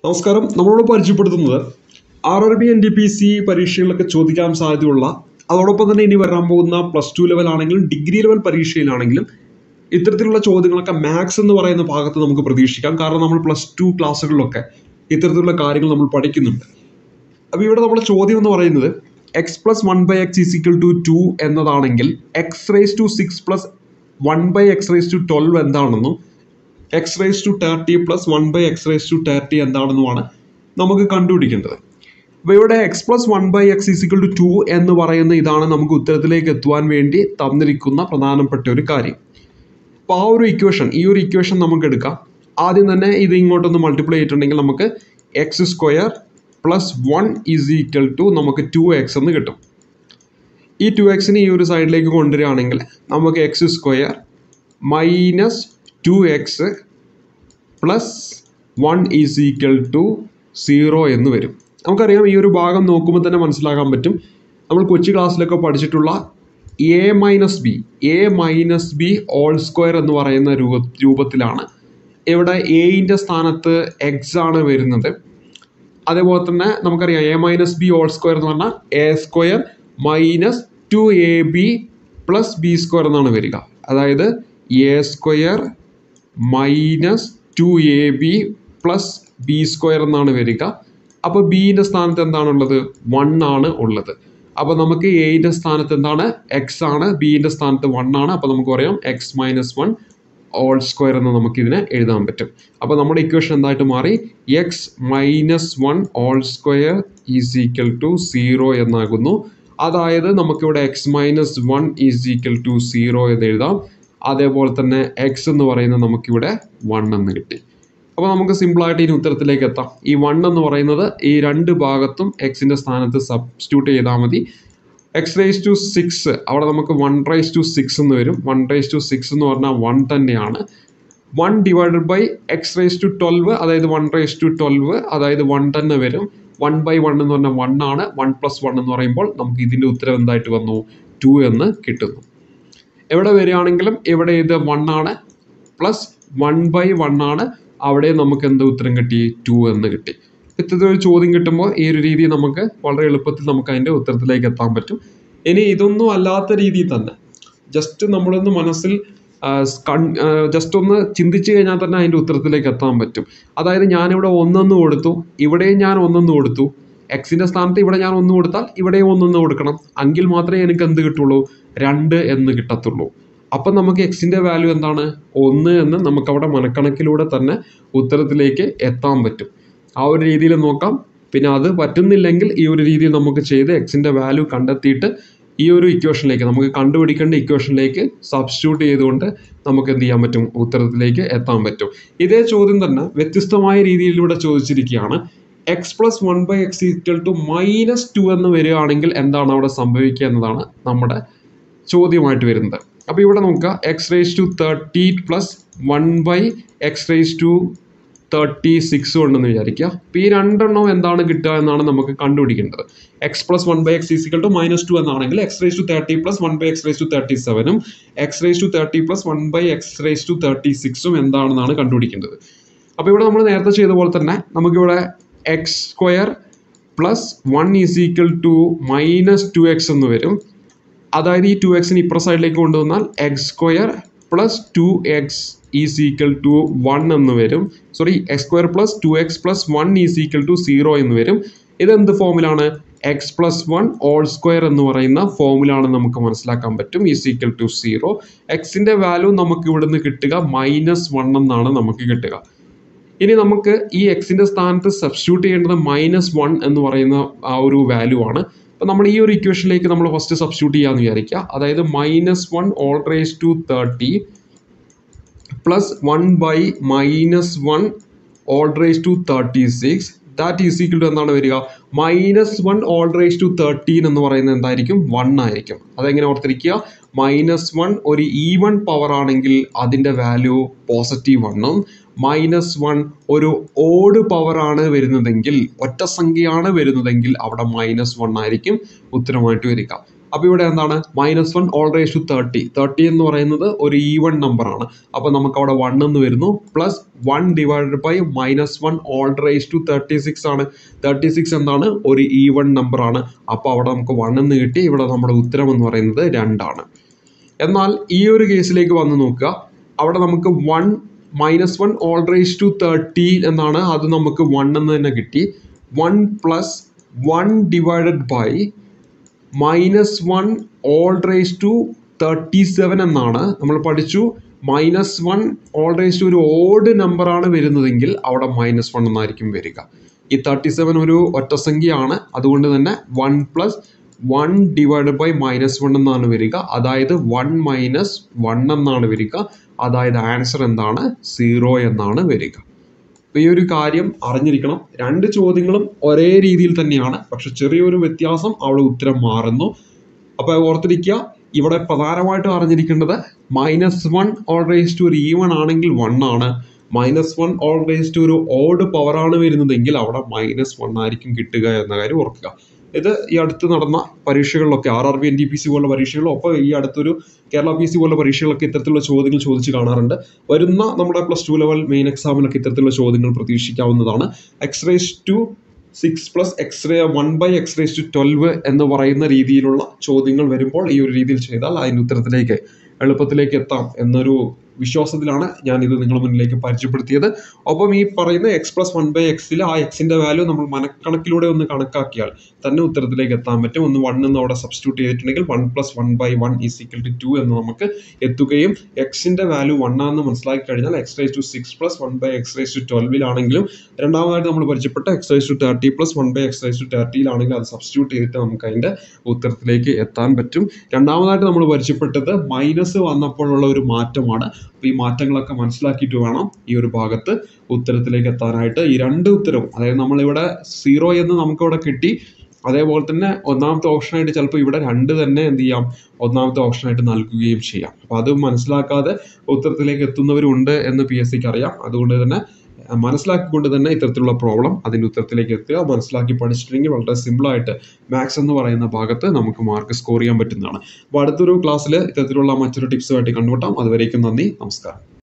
നമസ്കാരം നമ്മളോട് പരിചയപ്പെടുത്തുന്നത് R R B N D P C പരീക്ഷകളിലൊക്കെ ചോദിക്കാൻ സാധ്യതയുള്ള അതോടൊപ്പം തന്നെ ഇനി വരാൻ പോകുന്ന പ്ലസ് ടു ലെവൽ ആണെങ്കിലും ഡിഗ്രി ലെവൽ പരീക്ഷയിലാണെങ്കിലും ഇത്തരത്തിലുള്ള ചോദ്യങ്ങളൊക്കെ മാത്സ് എന്ന് പറയുന്ന ഭാഗത്ത് നമുക്ക് പ്രതീക്ഷിക്കാം കാരണം നമ്മൾ പ്ലസ് ടു ക്ലാസ്സുകളിലൊക്കെ ഇത്തരത്തിലുള്ള കാര്യങ്ങൾ നമ്മൾ പഠിക്കുന്നുണ്ട് അപ്പോൾ ഇവിടെ നമ്മുടെ ചോദ്യം എന്ന് പറയുന്നത് x plus one by x is equal to two എന്നതാണെങ്കിൽ x raise to six plus one by x raise to twelve എന്താണെന്നും x raise to thirty plus one by x raise to thirty എന്താണെന്നുമാണ് നമുക്ക് കണ്ടുപിടിക്കേണ്ടത് അപ്പോൾ ഇവിടെ x plus one by x is equal to two എന്ന് പറയുന്ന ഇതാണ് നമുക്ക് ഉത്തരത്തിലേക്ക് എത്തുവാൻ വേണ്ടി തന്നിരിക്കുന്ന പ്രധാനപ്പെട്ട ഒരു കാര്യം അപ്പോൾ ആ ഒരു ഇക്വേഷൻ ഈ ഒരു ഇക്വേഷൻ നമുക്ക് എടുക്കാം ആദ്യം തന്നെ ഇത് ഇങ്ങോട്ടൊന്ന് മൾട്ടിപ്ലൈ ചെയ്തിട്ടുണ്ടെങ്കിൽ നമുക്ക് x square plus one is equal to നമുക്ക് ടു എക്സ് എന്ന് കിട്ടും ഈ ടു എക്സിനെ ഈ ഒരു സൈഡിലേക്ക് കൊണ്ടുവരികയാണെങ്കിൽ നമുക്ക് x square minus two x plus one is equal to zero എന്ന് വരും നമുക്കറിയാം ഈ ഒരു ഭാഗം നോക്കുമ്പോൾ തന്നെ മനസ്സിലാക്കാൻ പറ്റും നമ്മൾ കൊച്ചു ക്ലാസ്സിലൊക്കെ പഠിച്ചിട്ടുള്ള a minus b a minus b whole square എന്ന് പറയുന്ന രൂപ രൂപത്തിലാണ് ഇവിടെ എയിൻ്റെ സ്ഥാനത്ത് എക്സ് ആണ് വരുന്നത് അതേപോലെ തന്നെ നമുക്കറിയാം a minus b whole square എന്ന് പറഞ്ഞാൽ a square minus two a b plus b square എന്നാണ് വരിക അതായത് a square minus two a b plus b square എന്നാണ് വരിക അപ്പോൾ ബീൻ്റെ സ്ഥാനത്ത് എന്താണുള്ളത് വൺ ആണ് ഉള്ളത് അപ്പോൾ നമുക്ക് എയുടെ സ്ഥാനത്ത് എന്താണ് എക്സ് ആണ് ബീൻ്റെ സ്ഥാനത്ത് വൺ ആണ് അപ്പോൾ നമുക്ക് പറയാം x minus one whole square എന്ന് നമുക്ക് ഇതിനെ എഴുതാൻ പറ്റും അപ്പോൾ നമ്മുടെ ഇക്വേഷൻ എന്തായിട്ട് മാറി x minus one whole square is equal to zero എന്നാകുന്നു അതായത് നമുക്കിവിടെ x minus one is equal to zero എന്ന് എഴുതാം അതേപോലെ തന്നെ എക്സ് എന്ന് പറയുന്നത് നമുക്കിവിടെ വൺ എന്ന് കിട്ടി അപ്പോൾ നമുക്ക് സിമ്പിളായിട്ട് ഇനി ഉത്തരത്തിലേക്ക് എത്താം ഈ വൺ എന്ന് പറയുന്നത് ഈ രണ്ട് ഭാഗത്തും എക്സിൻ്റെ സ്ഥാനത്ത് സബ്സ്റ്റിറ്റ്യൂട്ട് ചെയ്താൽ മതി എക്സ് റേസ് ടു സിക്സ് അവിടെ നമുക്ക് വൺ റേസ് ടു സിക്സ് എന്ന് വരും വൺ റേസ് ടു സിക്സ് എന്ന് പറഞ്ഞാൽ വൺ തന്നെയാണ് one divided by x raise to twelve അതായത് വൺ റേസ് ടു ട്വൽവ് അതായത് വൺ തന്നെ വരും വൺ ബൈ വൺ എന്ന് പറഞ്ഞാൽ വൺ ആണ് വൺ പ്ലസ് വൺ എന്ന് പറയുമ്പോൾ നമുക്ക് ഇതിൻ്റെ ഉത്തരം എന്തായിട്ട് വന്നു ടു എന്ന് കിട്ടുന്നു എവിടെ വരികയാണെങ്കിലും ഇവിടെ ഇത് വൺ ആണ് പ്ലസ് വൺ ബൈ വൺ ആണ് അവിടെ നമുക്ക് എന്ത് ഉത്തരം കിട്ടി ടു എന്ന് കിട്ടി ഇത്തരത്തിലൊരു ചോദ്യം കിട്ടുമ്പോൾ ഈ ഒരു രീതി നമുക്ക് വളരെ എളുപ്പത്തിൽ നമുക്ക് അതിൻ്റെ ഉത്തരത്തിലേക്ക് എത്താൻ പറ്റും ഇനി ഇതൊന്നും അല്ലാത്ത രീതിയിൽ തന്നെ ജസ്റ്റ് നമ്മളൊന്ന് മനസ്സിൽ ജസ്റ്റ് ഒന്ന് ചിന്തിച്ചു കഴിഞ്ഞാൽ തന്നെ അതിൻ്റെ ഉത്തരത്തിലേക്ക് എത്താൻ പറ്റും അതായത് ഞാനിവിടെ ഒന്നെന്ന് കൊടുത്തു ഇവിടെയും ഞാൻ ഒന്നെന്ന് കൊടുത്തു എക്സിൻ്റെ സ്ഥാനത്ത് ഇവിടെ ഞാൻ ഒന്ന് കൊടുത്താൽ ഇവിടെയും ഒന്നൊന്ന് കൊടുക്കണം എങ്കിൽ മാത്രമേ എനിക്ക് എന്ത് കിട്ടുള്ളൂ രണ്ട് എന്ന് കിട്ടത്തുള്ളൂ അപ്പം നമുക്ക് എക്സിൻ്റെ വാല്യൂ എന്താണ് ഒന്ന് എന്ന് നമുക്ക് അവിടെ മനക്കണക്കിലൂടെ തന്നെ ഉത്തരത്തിലേക്ക് എത്താൻ പറ്റും ആ ഒരു രീതിയിൽ നോക്കാം പിന്നെ അത് പറ്റുന്നില്ലെങ്കിൽ ഈ ഒരു രീതിയിൽ നമുക്ക് ചെയ്ത് എക്സിൻ്റെ വാല്യൂ കണ്ടെത്തിയിട്ട് ഈ ഒരു ഇക്വേഷനിലേക്ക് നമുക്ക് കണ്ടുപിടിക്കേണ്ട ഇക്വേഷനിലേക്ക് സബ്സ്റ്റിറ്റ്യൂട്ട് ചെയ്തുകൊണ്ട് നമുക്ക് എന്ത് ചെയ്യാൻ പറ്റും ഉത്തരത്തിലേക്ക് എത്താൻ പറ്റും ഇതേ ചോദ്യം തന്നെ വ്യത്യസ്തമായ രീതിയിലൂടെ ചോദിച്ചിരിക്കുകയാണ് x plus one by x equal to minus two എന്ന് വരികയാണെങ്കിൽ എന്താണ് അവിടെ സംഭവിക്കുക എന്നതാണ് നമ്മുടെ ചോദ്യമായിട്ട് വരുന്നത് അപ്പോൾ ഇവിടെ നോക്കുക x raise to thirty plus one by x raise to thirty six ഉണ്ടെന്ന് വിചാരിക്കുക അപ്പോൾ ഈ രണ്ടെണ്ണം എന്താണ് കിട്ടുക എന്നാണ് നമുക്ക് കണ്ടുപിടിക്കേണ്ടത് x plus one by x is equal to minus two എന്നാണെങ്കിൽ x raise to thirty plus one by x raise to thirty സെവനും x raise to thirty plus one by x raise to thirty സിക്സും എന്താണെന്നാണ് കണ്ടുപിടിക്കേണ്ടത് അപ്പോൾ ഇവിടെ നമ്മൾ നേരത്തെ ചെയ്ത പോലെ തന്നെ നമുക്കിവിടെ x square plus one is equal to minus two x എന്ന് വരും അതായത് ഈ ടു എക്സിന് ഇപ്പുറ സൈഡിലേക്ക് കൊണ്ടുവന്നാൽ x square plus two x is equal to one എന്ന് വരും sorry x square plus two x plus one is equal to zero എന്ന് വരും ഇത് എന്ത് ഫോമിലാണ് x plus one whole square എന്ന് പറയുന്ന ഫോമിലാണ് നമുക്ക് മനസ്സിലാക്കാൻ പറ്റും ഈസ് ഈക്വൽ ടു സീറോ എക്സിൻ്റെ വാല്യൂ നമുക്ക് ഇവിടുന്ന് കിട്ടുക മൈനസ് വൺ എന്നാണ് നമുക്ക് കിട്ടുക ഇനി നമുക്ക് ഈ എക്സിൻ്റെ സ്ഥാനത്ത് സബ്സ്റ്റിറ്റ്യൂട്ട് ചെയ്യേണ്ടത് മൈനസ് വൺ എന്ന് പറയുന്ന ആ ഒരു വാല്യൂ ആണ് അപ്പോൾ നമ്മൾ ഈ ഒരു ഇക്വേഷനിലേക്ക് നമ്മൾ ഫസ്റ്റ് സബ്സ്റ്റിറ്റ്യൂട്ട് ചെയ്യാമെന്ന് വിചാരിക്കുക അതായത് minus one whole raise to thirty plus one by minus one whole raise to thirty six that is equal to എന്താണ് വരിക minus one whole raise to thirteen എന്ന് പറയുന്നത് എന്തായിരിക്കും വൺ ആയിരിക്കും അതെങ്ങനെ ഓർത്തിരിക്കുക മൈനസ് വൺ ഒരു ഈവൺ പവർ ആണെങ്കിൽ അതിൻ്റെ വാല്യൂ പോസിറ്റീവ് വണ്ണും മൈനസ് വൺ ഒരു ഓഡ് പവർ ആണ് വരുന്നതെങ്കിൽ ഒറ്റ സംഖ്യയാണ് വരുന്നതെങ്കിൽ അവിടെ മൈനസ് വൺ ആയിരിക്കും ഉത്തരമായിട്ട് വരിക അപ്പോൾ ഇവിടെ എന്താണ് minus one whole raise to thirty thirty എന്ന് പറയുന്നത് ഒരു ഈവൺ നമ്പറാണ് അപ്പോൾ നമുക്ക് അവിടെ വൺ എന്ന് വരുന്നു plus one divided by minus one whole raise to thirty six ആണ് തേർട്ടി സിക്സ് എന്താണ് ഒരു ഈവൺ നമ്പറാണ് അപ്പോൾ അവിടെ നമുക്ക് വൺ എന്ന് കിട്ടി ഇവിടെ നമ്മുടെ ഉത്തരം എന്ന് പറയുന്നത് രണ്ടാണ് എന്നാൽ ഈ ഒരു കേസിലേക്ക് വന്ന് നോക്കുക അവിടെ നമുക്ക് one minus one whole raise to thirty എന്നാണ് അത് നമുക്ക് വൺ എന്ന് തന്നെ കിട്ടി one plus one divided by minus one whole raise to thirty seven എന്നാണ് നമ്മൾ പഠിച്ചു minus one whole raise to ഒരു ഓഡ് നമ്പറാണ് വരുന്നതെങ്കിൽ അവിടെ മൈനസ് വൺ എന്നായിരിക്കും വരിക ഈ തേർട്ടി സെവൻ ഒരു ഒറ്റസംഖ്യയാണ് അതുകൊണ്ട് തന്നെ one plus one divide by minus one എന്നാണ് വരിക അതായത് വൺ മൈനസ് വൺ എന്നാണ് വരിക അതായത് ആൻസർ എന്താണ് സീറോ എന്നാണ് വരിക അപ്പോൾ ഈ ഒരു കാര്യം അറിഞ്ഞിരിക്കണം രണ്ട് ചോദ്യങ്ങളും ഒരേ രീതിയിൽ തന്നെയാണ് പക്ഷെ ചെറിയൊരു വ്യത്യാസം അവിടെ ഉത്തരം മാറുന്നു അപ്പോൾ ഓർത്തിരിക്കുക ഇവിടെ പ്രധാനമായിട്ടും അറിഞ്ഞിരിക്കേണ്ടത് minus one whole raise to ഒരു ഈവൺ ആണെങ്കിൽ വൺ ആണ് minus one whole raise to ഒരു ഓഡ് പവറാണ് വരുന്നതെങ്കിൽ അവിടെ മൈനസ് വൺ ആയിരിക്കും കിട്ടുക എന്ന കാര്യം ഓർക്കുക ഇത് ഈ അടുത്ത് നടന്ന പരീക്ഷകളിലൊക്കെ R R B N D P C പോലുള്ള പരീക്ഷകളും ഒപ്പം ഈ അടുത്തൊരു കേരള പി സി പോലുള്ള പരീക്ഷകളൊക്കെ ഇത്തരത്തിലുള്ള ചോദ്യങ്ങൾ ചോദിച്ച് കാണാറുണ്ട് വരുന്ന നമ്മുടെ പ്ലസ് ടു ലെവൽ മെയിൻ എക്സാമിലൊക്കെ ഇത്തരത്തിലുള്ള ചോദ്യങ്ങൾ പ്രതീക്ഷിക്കാവുന്നതാണ് x raise to six plus x raise one by x raise to twelve എന്ന് പറയുന്ന രീതിയിലുള്ള ചോദ്യങ്ങൾ വരുമ്പോൾ ഈ ഒരു രീതിയിൽ ചെയ്താൽ അതിൻ്റെ ഉത്തരത്തിലേക്ക് എളുപ്പത്തിലേക്ക് എത്താം എന്നൊരു വിശ്വാസത്തിലാണ് ഞാൻ ഇത് നിങ്ങളുടെ മുന്നിലേക്ക് പരിചയപ്പെടുത്തിയത് ഒപ്പം ഈ പറയുന്ന എക്സ് പ്ലസ് വൺ ബൈ എക്സിൽ ആ എക്സിന്റെ വാല്യൂ നമ്മൾ മനക്കണക്കിലൂടെ ഒന്ന് കണക്കാക്കിയാൽ തന്നെ ഉത്തരത്തിലേക്ക് എത്താൻ പറ്റും ഒന്ന് വൺ എന്ന് അവിടെ സബ്സ്റ്റിറ്റ്യൂട്ട് ചെയ്തിട്ടുണ്ടെങ്കിൽ one plus one by one is equal to two എന്ന് നമുക്ക് എത്തുകയും എക്സിന്റെ വാല്യൂ വൺ ആണെന്ന് മനസ്സിലാക്കി കഴിഞ്ഞാൽ x raise to six plus one by x raise to ട്വൽവിലാണെങ്കിലും രണ്ടാമതായിട്ട് നമ്മൾ പരിചയപ്പെട്ട x raise to thirty plus one by x raise to തേർട്ടിയിലാണെങ്കിൽ അത് സബ്സ്റ്റിറ്റ്യൂട്ട് ചെയ്തിട്ട് നമുക്ക് അതിന്റെ ഉത്തരത്തിലേക്ക് എത്താൻ പറ്റും രണ്ടാമതായിട്ട് നമ്മൾ പരിചയപ്പെട്ടത് മൈനസ് വന്നപ്പോഴുള്ള ഒരു മാറ്റമാണ് അപ്പോൾ ഈ മാറ്റങ്ങളൊക്കെ മനസ്സിലാക്കിയിട്ട് വേണം ഈ ഒരു ഭാഗത്ത് ഉത്തരത്തിലേക്ക് എത്താനായിട്ട് ഈ രണ്ട് ഉത്തരവും അതായത് നമ്മളിവിടെ സീറോ എന്ന് നമുക്കിവിടെ കിട്ടി അതേപോലെ തന്നെ ഒന്നാമത്തെ ഓപ്ഷനായിട്ട് ചിലപ്പോൾ ഇവിടെ രണ്ട് തന്നെ എന്ത് ചെയ്യാം ഒന്നാമത്തെ ഓപ്ഷനായിട്ട് നൽകുകയും ചെയ്യാം അപ്പോൾ അത് മനസ്സിലാക്കാതെ ഉത്തരത്തിലേക്ക് എത്തുന്നവരുണ്ട് എന്ന് പി എസ് സിക്ക് അറിയാം അതുകൊണ്ട് തന്നെ അഹ് മനസ്സിലാക്കിക്കൊണ്ട് തന്നെ ഇത്തരത്തിലുള്ള പ്രോബ്ലം അതിൻ്റെ ഉത്തരത്തിലേക്ക് എത്തുക മനസ്സിലാക്കി പഠിച്ചിട്ടുണ്ടെങ്കിൽ വളരെ സിമ്പിളായിട്ട് മാത്സ് എന്ന് പറയുന്ന ഭാഗത്ത് നമുക്ക് മാർക്ക് സ്കോർ ചെയ്യാൻ പറ്റുന്നതാണ് അപ്പോൾ അടുത്തൊരു ക്ലാസ്സിൽ ഇത്തരത്തിലുള്ള മറ്റൊരു ടിപ്സുമായിട്ട് കണ്ടുമുട്ടാം അതുവരേക്കും നന്ദി നമസ്കാരം